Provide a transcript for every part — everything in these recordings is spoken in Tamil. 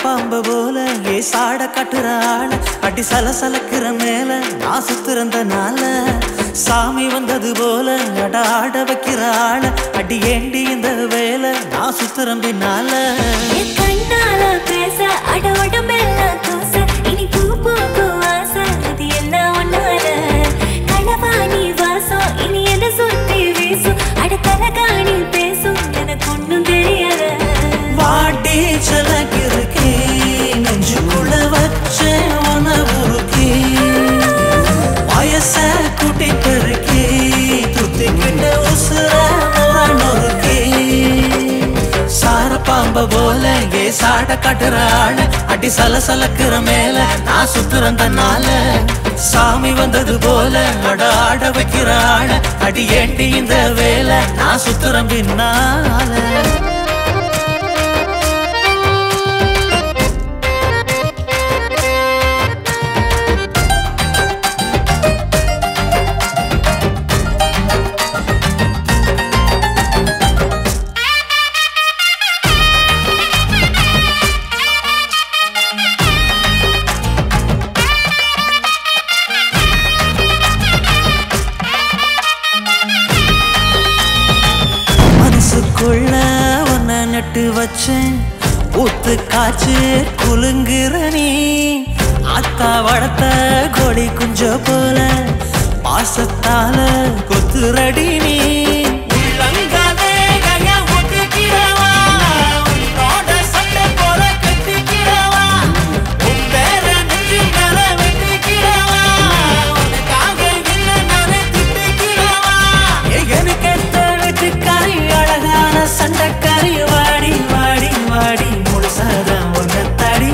பாம்பு போல ஏ சாட கட்டுற ஆள அடி சலசலக்கிற மேல நான் சுத்துறந்தனால சாமி வந்தது போல அட ஆட வைக்கிற ஆள அடி ஏண்டி இந்த வேலை நான் சுத்துறேன் பின்னால என் கண்ணால பேச அட உடம்பெல்லாம் கூச இனி பூ பூக்கும் ஆசை அது எல்லாம் ஒன்னால களவாணி வாசம் இனி என்ன சுத்தி வீசும் அட கலகாணி பேசும் எனக்கு ஒண்ணும் தெரியல வாட்டி சலக்கிருக்கே நெஞ்சுக்குள்ள வச்ச உன உருக்கி வயச கூட்டி பெருக்கி துத்திக்கிட்ட உசுர நொறுக்கி சார பாம்ப போல ஏ சாட கட்டுற ஆள அடி சலசலக்கிற மேல நான் சுத்துறந்தனால சாமி வந்தது போல அட ஆட வைக்கிற ஆள அடி ஏண்டி இந்த வேலை நான் சுத்துறேன் பின்னால மனசுக்குள்ள உன்னை நட்டு வச்சேன் ஊத்து காய்ச்சி குலுங்குற நீ அத்தா வளர்த்த கொடி குஞ்ச போல பாசத்தால கொத்துரடி நீ உள்ளங்காலே கையா ஒட்டிக்கிறவா, உன்னோட சட்டை போல கட்டிக்கிறவா, உன் பேர நெஞ்சு மேல வெட்டிக்கிறவா, உனக்காக இல்லை நானே திட்டிக்கிறவா. எனக்கெத்த வெற்றிக்காரி அழகான சண்டைக்காரி வாடி வாடி வாடி முழுசாத ஒன்ன தடி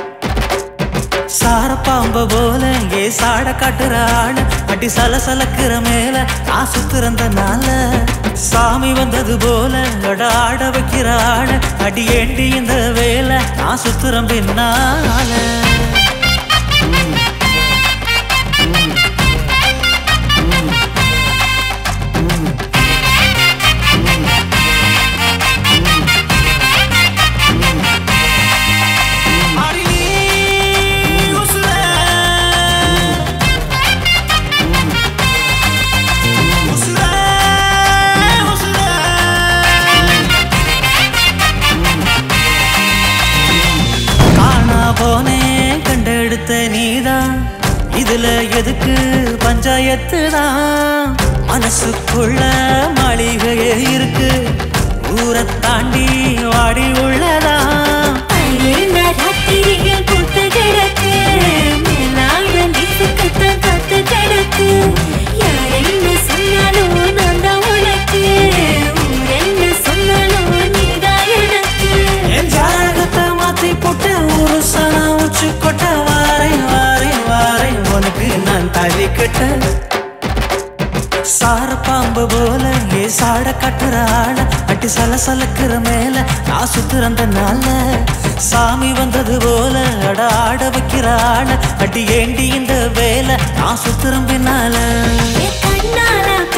சார பாம்ப போல ஏ சாட காட்டுற ஆள அடி சலசலக்கிற மேல நான் சுத்துறந்தனால சாமி வந்தது போல அட ஆட வைக்கிற ஆள அடி ஏண்டி இந்த வேலை நான் சுத்துறேன் பின்னால அடி நீ உசுர உசுர உசுர காணா போனே கண்டெடுத்த நீதான் இதுல எதுக்கு பஞ்சாயத்து தான் மனசுக்குள்ள மாளிகையே இருக்கு ஊரை தாண்டி வாடி உள்ளதான் பையன ராத்திரியில் பூத்து கிடக்கு மேலாட நீசுக்குத்தான் காத்து கிடக்கு யார் என்ன சொன்னாலும் நான் தான் உனக்கு ஊர் என்ன சொன்னாலும் நீதான் எனக்கு என் ஜாதகத்தை மாத்தி போட்டு ஒரு சனா உச்சு கொட்ட வாரை வாரை வாரை உனக்கு நான் தள்ளி கட்ட சார பாம்பு போல ஏ சாட கட்டுற ஆள அட்டி சலசலக்கிற மேல நான் சுத்துறந்தனால சாமி வந்தது போல அட ஆட வைக்கிற ஆள அடி ஏண்டி இந்த வேலை நான் சுத்துறேன் பின்னால என் கண்ணால